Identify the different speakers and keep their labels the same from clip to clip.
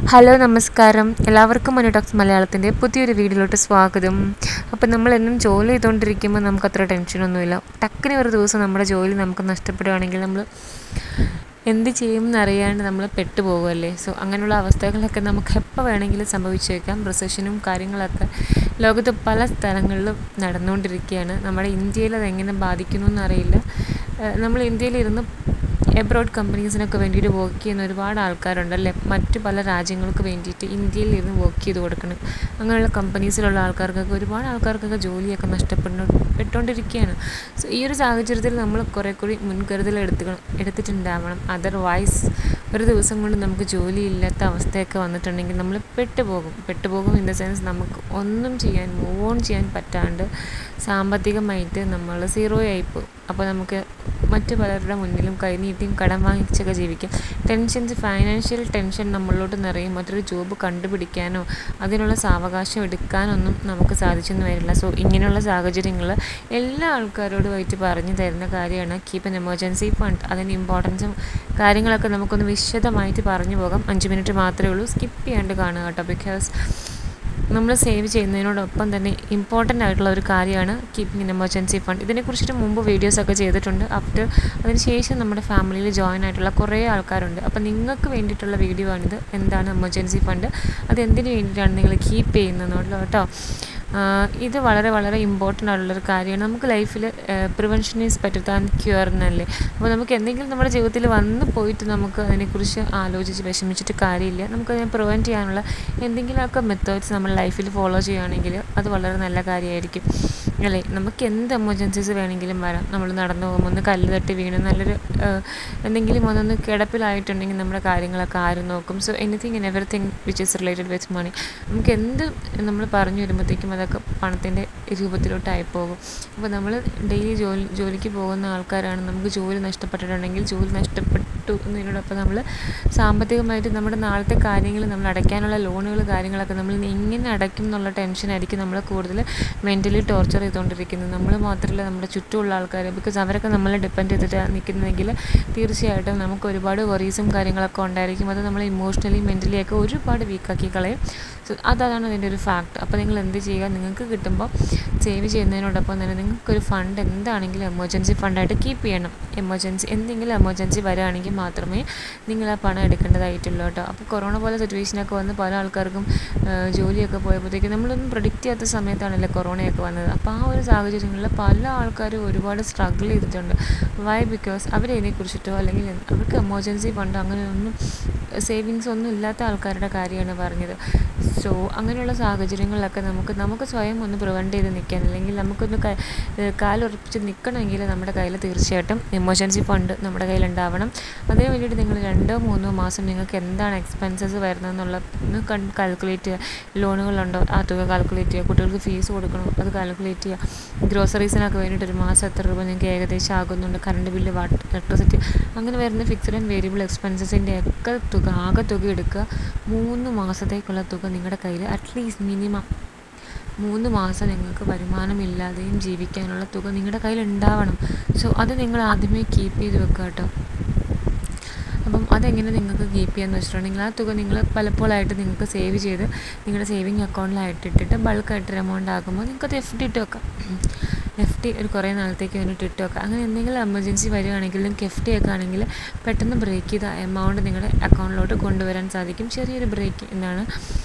Speaker 1: hello നമസ്കാരം എല്ലാവർക്കും മനുടോക്സ് മലയാളത്തിൻ്റെ പുതിയൊരു വീഡിയോയിലോട്ട് സ്വാഗതം അപ്പം നമ്മൾ എന്നും ജോലി ചെയ്തുകൊണ്ടിരിക്കുമ്പോൾ നമുക്ക് അത്ര ടെൻഷനൊന്നുമില്ല ടക്കിന് ഒരു ദിവസം നമ്മുടെ ജോലി നമുക്ക് നഷ്ടപ്പെടുകയാണെങ്കിൽ നമ്മൾ എന്ത് ചെയ്യുമെന്ന് അറിയാണ്ട് നമ്മൾ പെട്ടുപോകുമല്ലേ സോ അങ്ങനെയുള്ള അവസ്ഥകളൊക്കെ നമുക്ക് എപ്പോൾ വേണമെങ്കിലും സംഭവിച്ചേക്കാം റിസഷനും കാര്യങ്ങളൊക്കെ ലോകത്ത് പല സ്ഥലങ്ങളിലും നടന്നുകൊണ്ടിരിക്കുകയാണ് നമ്മുടെ ഇന്ത്യയിൽ അതെങ്ങനെ ബാധിക്കുന്നു എന്നറിയില്ല ഏഹ് നമ്മൾ ഇന്ത്യയിലിരുന്ന് എബ്രോഡ് കമ്പനീസിനൊക്കെ വേണ്ടിയിട്ട് വർക്ക് ചെയ്യുന്ന ഒരുപാട് ആൾക്കാരുണ്ടല്ലേ മറ്റു പല രാജ്യങ്ങൾക്ക് വേണ്ടിയിട്ട് ഇന്ത്യയിൽ ഇരുന്ന് വർക്ക് ചെയ്ത് കൊടുക്കണം അങ്ങനെയുള്ള കമ്പനീസിലുള്ള ആൾക്കാർക്കൊക്കെ ഒരുപാട് ആൾക്കാർക്കൊക്കെ ജോലിയൊക്കെ നഷ്ടപ്പെടുന്നു പെട്ടുകൊണ്ടിരിക്കുകയാണ് സോ ഈ ഒരു സാഹചര്യത്തിൽ നമ്മൾ കുറേ കൂടി മുൻകരുതൽ എടുത്തുക്കണം എടുത്തിട്ടുണ്ടാവണം അതർവൈസ് ഒരു ദിവസം കൊണ്ട് നമുക്ക് ജോലിയില്ലാത്ത അവസ്ഥയൊക്കെ വന്നിട്ടുണ്ടെങ്കിൽ നമ്മൾ പെട്ടുപോകും പെട്ടുപോകും ഇൻ ദ സെൻസ് നമുക്ക് ഒന്നും ചെയ്യാൻ മൂവ് ഓൺ ചെയ്യാൻ പറ്റാണ്ട് സാമ്പത്തികമായിട്ട് നമ്മൾ സീറോ ആയിപ്പോകും അപ്പോൾ നമുക്ക് മറ്റു പലരുടെ മുന്നിലും കൈനീട്ടിയും കടം വാങ്ങിച്ചൊക്കെ ജീവിക്കാം ടെൻഷൻസ് ഫൈനാൻഷ്യൽ ടെൻഷൻ നമ്മളിലോട്ട് നിറയും മറ്റൊരു ജോബ് കണ്ടുപിടിക്കാനോ അതിനുള്ള സാവകാശം എടുക്കാനൊന്നും നമുക്ക് സാധിച്ചെന്ന് വരില്ല സോ ഇങ്ങനെയുള്ള സാഹചര്യങ്ങൾ എല്ലാ ആൾക്കാരോടുമായിട്ട് പറഞ്ഞു തരുന്ന കാര്യമാണ് കീപ്പ് എൻ എമർജൻസി ഫണ്ട് അതിൻ്റെ ഇമ്പോർട്ടൻസും കാര്യങ്ങളൊക്കെ നമുക്കൊന്ന് വിശദമായിട്ട് പറഞ്ഞു പോകാം അഞ്ച് മിനിറ്റ് മാത്രമേ ഉള്ളൂ സ്കിപ്പ് ചെയ്യാണ്ട് കാണുക കേട്ടോ ബിക്കോസ് നമ്മൾ സേവ് ചെയ്യുന്നതിനോടൊപ്പം തന്നെ ഇമ്പോർട്ടൻ്റ് ആയിട്ടുള്ള ഒരു കാര്യമാണ് കീപ്പിംഗ് ഇൻ എമർജൻസി ഫണ്ട് ഇതിനെക്കുറിച്ചിട്ട് മുമ്പ് വീഡിയോസൊക്കെ ചെയ്തിട്ടുണ്ട് ആഫ്റ്റർ അതിനുശേഷം നമ്മുടെ ഫാമിലിയിൽ ജോയിൻ ആയിട്ടുള്ള കുറേ ആൾക്കാരുണ്ട് അപ്പോൾ നിങ്ങൾക്ക് വേണ്ടിയിട്ടുള്ള വീഡിയോ ആണിത് എന്താണ് എമർജൻസി ഫണ്ട് അത് എന്തിനു വേണ്ടിയിട്ടാണ് നിങ്ങൾ കീപ്പ് ചെയ്യുന്നതെന്നുള്ളത് കേട്ടോ ഇത് വളരെ വളരെ ഇമ്പോർട്ടൻ്റ് ആയിട്ടുള്ളൊരു കാര്യമാണ് നമുക്ക് ലൈഫിൽ prevention is better than cure എന്നല്ലേ അപ്പോൾ നമുക്ക് എന്തെങ്കിലും നമ്മുടെ ജീവിതത്തിൽ വന്ന് പോയിട്ട് നമുക്ക് അതിനെക്കുറിച്ച് ആലോചിച്ച് വിഷമിച്ചിട്ട് കാര്യമില്ല നമുക്കതിനെ പ്രിവെൻറ്റ് ചെയ്യാനുള്ള എന്തെങ്കിലുമൊക്കെ മെത്തേഡ്സ് നമ്മൾ ലൈഫിൽ ഫോളോ ചെയ്യുകയാണെങ്കിൽ അത് വളരെ നല്ല കാര്യമായിരിക്കും അല്ലേ നമുക്ക് എന്ത് എമർജൻസീസ് വേണമെങ്കിലും വരാം നമ്മൾ നടന്നു പോകുമ്പോൾ ഒന്ന് കല്ല് തട്ടി വീണ് നല്ലൊരു എന്തെങ്കിലും ഒന്നൊന്ന് കിടപ്പിലായിട്ടുണ്ടെങ്കിൽ നമ്മുടെ കാര്യങ്ങളൊക്കെ ആരും നോക്കും so anything and everything which is related with money നമുക്ക് എന്ത് നമ്മൾ പറഞ്ഞു വരുമ്പോഴത്തേക്കും അതൊക്കെ പണത്തിൻ്റെ രൂപത്തിലോട്ടായി പോകും അപ്പോൾ നമ്മൾ ഡെയിലി ജോലി ജോലിക്ക് പോകുന്ന ആൾക്കാരാണ് നമുക്ക് ജോലി നഷ്ടപ്പെട്ടിട്ടുണ്ടെങ്കിൽ ജോലി നഷ്ടപ്പെട്ടു എന്നതിനോടൊപ്പം നമ്മൾ സാമ്പത്തികമായിട്ട് നമ്മുടെ നാളത്തെ കാര്യങ്ങൾ നമ്മൾ അടയ്ക്കാനുള്ള ലോണുകൾ കാര്യങ്ങളൊക്കെ നമ്മൾ എങ്ങനെ അടയ്ക്കും എന്നുള്ള ടെൻഷനായിരിക്കും നമ്മളെ കൂടുതൽ മെൻ്റലി ടോർച്ചർ ചെയ്തുകൊണ്ടിരിക്കുന്നത് നമ്മൾ മാത്രമല്ല നമ്മുടെ ചുറ്റുമുള്ള ആൾക്കാർ ബിക്കോസ് അവരൊക്കെ നമ്മളെ ഡിപ്പെൻഡ് ചെയ്തിട്ട് നിൽക്കുന്നതെങ്കിൽ തീർച്ചയായിട്ടും നമുക്ക് ഒരുപാട് വറീസും കാര്യങ്ങളൊക്കെ ഉണ്ടായിരിക്കും അത് നമ്മൾ ഇമോഷണലി മെൻ്റലി ഒക്കെ ഒരുപാട് വീക്കാക്കി കളയും സോ അതാണ് അതിൻ്റെ ഒരു ഫാക്ട് അപ്പോൾ നിങ്ങൾ എന്ത് ചെയ്യുക നിങ്ങൾക്ക് കിട്ടുമ്പോൾ സേവ് ചെയ്യുന്നതിനോടൊപ്പം തന്നെ നിങ്ങൾക്കൊരു ഫണ്ട് എന്താണെങ്കിലും എമർജൻസി ഫണ്ടായിട്ട് കീപ്പ് ചെയ്യണം എമർജൻസി എന്തെങ്കിലും എമർജൻസി വരികയാണെങ്കിൽ മാത്രമേ നിങ്ങൾ ആ പണം എടുക്കേണ്ടതായിട്ടുള്ളൂ കേട്ടോ അപ്പോൾ കൊറോണ പോലെ സിറ്റുവേഷനൊക്കെ വന്ന് പല ആൾക്കാർക്കും ജോലിയൊക്കെ പോയപ്പോഴത്തേക്കും നമ്മളൊന്നും പ്രഡിക്റ്റ് ചെയ്യാത്ത സമയത്താണല്ലോ കൊറോണയൊക്കെ വന്നത് അപ്പോൾ ആ ഒരു സാഹചര്യങ്ങളിൽ പല ആൾക്കാരും ഒരുപാട് സ്ട്രഗിൾ ചെയ്തിട്ടുണ്ട് വൈ ബിക്കോസ് അവരതിനെക്കുറിച്ചിട്ടോ അല്ലെങ്കിൽ അവർക്ക് എമർജൻസി ഫണ്ട് അങ്ങനെയൊന്നും സേവിങ്സ് ഒന്നും ഇല്ലാത്ത ആൾക്കാരുടെ കാര്യമാണ് പറഞ്ഞത് സോ അങ്ങനെയുള്ള സാഹചര്യങ്ങളിലൊക്കെ നമുക്ക് നമുക്ക് സ്വയം ഒന്ന് പ്രിവെൻറ്റ് ചെയ്ത് നിൽക്കാൻ അല്ലെങ്കിൽ നമുക്കൊന്ന് കാലുറപ്പിച്ച് നിൽക്കണമെങ്കിൽ നമ്മുടെ കയ്യിൽ തീർച്ചയായിട്ടും എമർജൻസി ഫണ്ട് നമ്മുടെ കയ്യിൽ ഉണ്ടാവണം അതിന് വേണ്ടിയിട്ട് നിങ്ങൾ രണ്ടോ മൂന്നോ മാസം നിങ്ങൾക്ക് എന്താണ് എക്സ്പെൻസസ് വരുന്നതെന്നുള്ള ഒന്ന് കാൽക്കുലേറ്റ് ചെയ്യുക ലോണുകളുണ്ടോ ആ തുക കാൽക്കുലേറ്റ് ചെയ്യുക കുട്ടികൾക്ക് ഫീസ് കൊടുക്കണം അത് കാൽക്കുലേറ്റ് ചെയ്യുക ഗ്രോസറീസിനൊക്കെ വേണ്ടിയിട്ട് ഒരു മാസം എത്ര രൂപ നിങ്ങൾക്ക് ഏകദേശം ആകുന്നുണ്ട് കറണ്ട് ബില്ല് വാട്ടർ ഇലക്ട്രിസിറ്റി അങ്ങനെ വരുന്ന ഫിക്സഡ് ആൻഡ് വേരിയബിൾ എക്സ്പെൻസസിൻ്റെ ഒക്കെ തുക ആകെ തുക എടുക്കുക മൂന്ന് മാസത്തേക്കുള്ള തുക നിങ്ങളുടെ കയ്യിൽ അറ്റ്ലീസ്റ്റ് മിനിമം മൂന്ന് മാസം നിങ്ങൾക്ക് വരുമാനമില്ലാതെയും ജീവിക്കാനുള്ള തുക നിങ്ങളുടെ കയ്യിൽ ഉണ്ടാവണം സോ അത് നിങ്ങൾ ആദ്യമേ കീപ്പ് ചെയ്ത് വെക്കുക കേട്ടോ അപ്പം അതെങ്ങനെ നിങ്ങൾക്ക് കീപ്പ് ചെയ്യാമെന്ന് വെച്ചിട്ടുണ്ടെങ്കിൽ ആ തുക നിങ്ങൾ പലപ്പോഴായിട്ട് നിങ്ങൾക്ക് സേവ് ചെയ്ത് നിങ്ങളുടെ സേവിങ് അക്കൗണ്ടിലായിട്ട് ഇട്ടിട്ട് ബൾക്കായിട്ടൊരു എമൗണ്ട് ആകുമ്പോൾ നിങ്ങൾക്കത് എഫ് ഡി ഇട്ട് വെക്കാം എഫ് ഡി ഒരു കുറേ നാളത്തേക്ക് വേണ്ടിയിട്ട് ഇട്ട് വെക്കാം അങ്ങനെ എന്തെങ്കിലും എമർജൻസി വരികയാണെങ്കിൽ നിങ്ങൾക്ക് എഫ് ഡി ഒക്കെ ആണെങ്കിൽ പെട്ടെന്ന് ബ്രേക്ക് ചെയ്ത എമൗണ്ട് നിങ്ങളുടെ അക്കൗണ്ടിലോട്ട് കൊണ്ടുവരാൻ സാധിക്കും ചെറിയൊരു ബ്രേക്ക് എന്നാണ്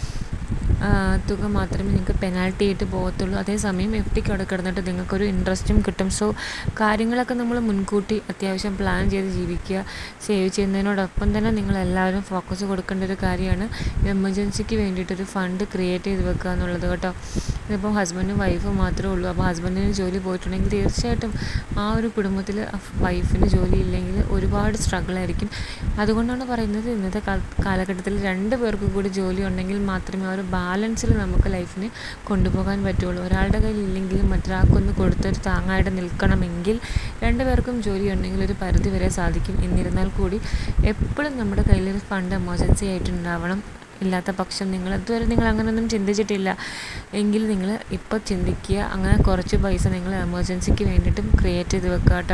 Speaker 1: തുക മാത്രമേ നിങ്ങൾക്ക് പെനാൽറ്റി ആയിട്ട് പോകത്തുള്ളൂ അതേസമയം എഫ് ഡിക്ക് അവിടെ കിടന്നിട്ട് നിങ്ങൾക്കൊരു ഇൻട്രസ്റ്റും കിട്ടും സോ കാര്യങ്ങളൊക്കെ നമ്മൾ മുൻകൂട്ടി അത്യാവശ്യം പ്ലാൻ ചെയ്ത് ജീവിക്കുക സേവ് ചെയ്യുന്നതിനോടൊപ്പം തന്നെ നിങ്ങൾ എല്ലാവരും ഫോക്കസ് കൊടുക്കേണ്ട ഒരു കാര്യമാണ് എമർജൻസിക്ക് വേണ്ടിയിട്ടൊരു ഫണ്ട് ക്രിയേറ്റ് ചെയ്ത് വെക്കുക എന്നുള്ളത് കേട്ടോ ഇതിപ്പോൾ ഹസ്ബൻഡും വൈഫും മാത്രമേ ഉള്ളൂ അപ്പോൾ ഹസ്ബൻഡിന് ജോലി പോയിട്ടുണ്ടെങ്കിൽ തീർച്ചയായിട്ടും ആ ഒരു കുടുംബത്തിൽ വൈഫിന് ജോലി ഇല്ലെങ്കിൽ ഒരുപാട് സ്ട്രഗിൾ ആയിരിക്കും അതുകൊണ്ടാണ് പറയുന്നത് ഇന്നത്തെ കാലഘട്ടത്തിൽ രണ്ട് പേർക്ക് കൂടി ജോലി ഉണ്ടെങ്കിൽ മാത്രമേ ആ ഒരു ബാലൻസിൽ നമുക്ക് ലൈഫിനെ കൊണ്ടുപോകാൻ പറ്റുള്ളൂ ഒരാളുടെ കയ്യിൽ ഇല്ലെങ്കിലും മറ്റൊരാൾക്കൊന്ന് കൊടുത്തൊരു താങ്ങായിട്ട് നിൽക്കണമെങ്കിൽ രണ്ട് പേർക്കും ജോലി ഉണ്ടെങ്കിൽ ഒരു പരിധി വരെ സാധിക്കും എന്നിരുന്നാൽ കൂടി എപ്പോഴും നമ്മുടെ കയ്യിൽ ഒരു ഫണ്ട് എമർജൻസി ആയിട്ടുണ്ടാവണം ഇല്ലാത്ത പക്ഷം നിങ്ങൾ ഇതുവരെ നിങ്ങൾ അങ്ങനെയൊന്നും ചിന്തിച്ചിട്ടില്ല എങ്കിൽ നിങ്ങൾ ഇപ്പോൾ ചിന്തിക്കുക അങ്ങനെ കുറച്ച് പൈസ നിങ്ങൾ എമർജൻസിക്ക് വേണ്ടിയിട്ടും ക്രിയേറ്റ് ചെയ്ത് വെക്കുക കേട്ടോ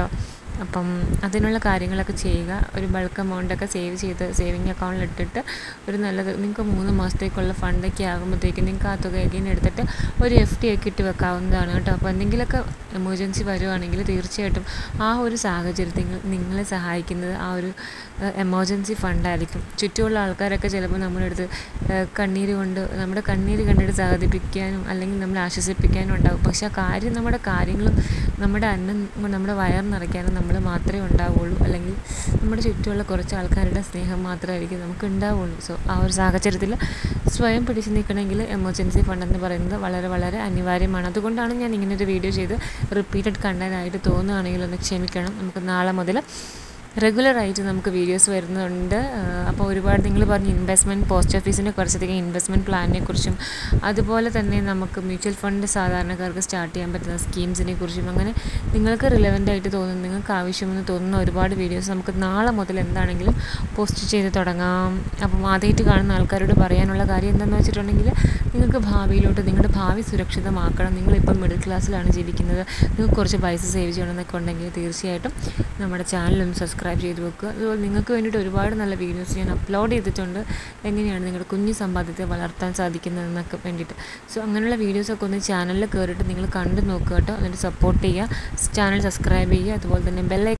Speaker 1: അപ്പം അതിനുള്ള കാര്യങ്ങളൊക്കെ ചെയ്യുക ഒരു ബൾക്ക് എമൗണ്ടൊക്കെ സേവ് ചെയ്ത് സേവിങ് അക്കൗണ്ടിൽ ഇട്ടിട്ട് ഒരു നല്ലത് നിങ്ങൾക്ക് മൂന്ന് മാസത്തേക്കുള്ള ഫണ്ടൊക്കെ ആകുമ്പോഴത്തേക്കും നിങ്ങൾക്ക് ആ തുക എഗെയിൻ എടുത്തിട്ട് ഒരു എഫ് ഡി ഒക്കെ ഇട്ട് വെക്കാവുന്നതാണ് കേട്ടോ അപ്പോൾ എന്തെങ്കിലുമൊക്കെ എമർജൻസി വരുവാണെങ്കിൽ തീർച്ചയായിട്ടും ആ ഒരു സാഹചര്യത്തിൽ നിങ്ങളെ സഹായിക്കുന്നത് ആ ഒരു എമർജൻസി ഫണ്ടായിരിക്കും ചുറ്റുമുള്ള ആൾക്കാരൊക്കെ ചിലപ്പോൾ നമ്മുടെ അടുത്ത് കണ്ണീര് കൊണ്ട് നമ്മുടെ കണ്ണീര് കണ്ടിട്ട് സഹതിപ്പിക്കാനും അല്ലെങ്കിൽ നമ്മളെ ആശ്വസിപ്പിക്കാനും ഉണ്ടാകും പക്ഷേ ആ കാര്യം നമ്മുടെ കാര്യങ്ങളും നമ്മുടെ അന്നം നമ്മുടെ വയർ നിറയ്ക്കാനും നമ്മൾ മാത്രമേ ഉണ്ടാവുള്ളൂ അല്ലെങ്കിൽ നമ്മുടെ ചുറ്റുമുള്ള കുറച്ച് ആൾക്കാരുടെ സ്നേഹം മാത്രമായിരിക്കും നമുക്ക് ഉണ്ടാവുള്ളൂ സോ ആ ഒരു സാഹചര്യത്തിൽ സ്വയം പിടിച്ചു നിൽക്കണമെങ്കിൽ എമർജൻസി ഫണ്ട് എന്ന് പറയുന്നത് വളരെ വളരെ അനിവാര്യമാണ് അതുകൊണ്ടാണ് ഞാൻ ഇങ്ങനൊരു വീഡിയോ ചെയ്ത് റിപ്പീറ്റഡ് കണ്ടൻ്റായിട്ട് തോന്നുകയാണെങ്കിൽ ഒന്ന് ക്ഷമിക്കണം നമുക്ക് നാളെ മുതൽ റെഗുലറായിട്ട് നമുക്ക് വീഡിയോസ് വരുന്നുണ്ട് അപ്പോൾ ഒരുപാട് നിങ്ങൾ പറഞ്ഞു ഇൻവെസ്റ്റ്മെൻറ്റ് പോസ്റ്റ് ഓഫീസിൻ്റെ കുറച്ചധികം ഇൻവെസ്റ്റ്മെൻറ്റ് പ്ലാനിനെ കുറിച്ചും അതുപോലെ തന്നെ നമുക്ക് മ്യൂച്വൽ ഫണ്ട് സാധാരണക്കാർക്ക് സ്റ്റാർട്ട് ചെയ്യാൻ പറ്റുന്ന സ്കീംസിനെ കുറിച്ചും അങ്ങനെ നിങ്ങൾക്ക് റിലവൻ്റ് ആയിട്ട് തോന്നുന്ന നിങ്ങൾക്ക് ആവശ്യമെന്ന് തോന്നുന്ന ഒരുപാട് വീഡിയോസ് നമുക്ക് നാളെ മുതൽ എന്താണെങ്കിലും പോസ്റ്റ് ചെയ്ത് തുടങ്ങാം അപ്പം ആദ്യമായിട്ട് കാണുന്ന ആൾക്കാരോട് പറയാനുള്ള കാര്യം എന്താണെന്ന് വെച്ചിട്ടുണ്ടെങ്കിൽ നിങ്ങൾക്ക് ഭാവിയിലോട്ട് നിങ്ങളുടെ ഭാവി സുരക്ഷിതമാക്കണം നിങ്ങളിപ്പം മിഡിൽ ക്ലാസ്സിലാണ് ജീവിക്കുന്നത് നിങ്ങൾക്ക് കുറച്ച് പൈസ സേവ് ചെയ്യണമെന്നൊക്കെ ഉണ്ടെങ്കിൽ തീർച്ചയായിട്ടും നമ്മുടെ ചാനലൊന്ന് സബ്സ്ക്രൈബ് ചെയ്ത് വെക്കുക അതുപോലെ നിങ്ങൾക്ക് വേണ്ടിയിട്ട് ഒരുപാട് നല്ല വീഡിയോസ് ഞാൻ അപ്ലോഡ് ചെയ്തിട്ടുണ്ട് എങ്ങനെയാണ് നിങ്ങളുടെ കുഞ്ഞു സമ്പാദ്യത്തെ വളർത്താൻ സാധിക്കുന്നതെന്നൊക്കെ വേണ്ടിയിട്ട് സോ അങ്ങനെയുള്ള വീഡിയോസൊക്കെ ഒന്ന് ചാനലിൽ കയറിയിട്ട് നിങ്ങൾ കണ്ടു നോക്കുക കേട്ടോ എന്നിട്ട് സപ്പോർട്ട് ചെയ്യുക ചാനൽ സബ്സ്ക്രൈബ് ചെയ്യുക അതുപോലെ തന്നെ ബെല്ലൈ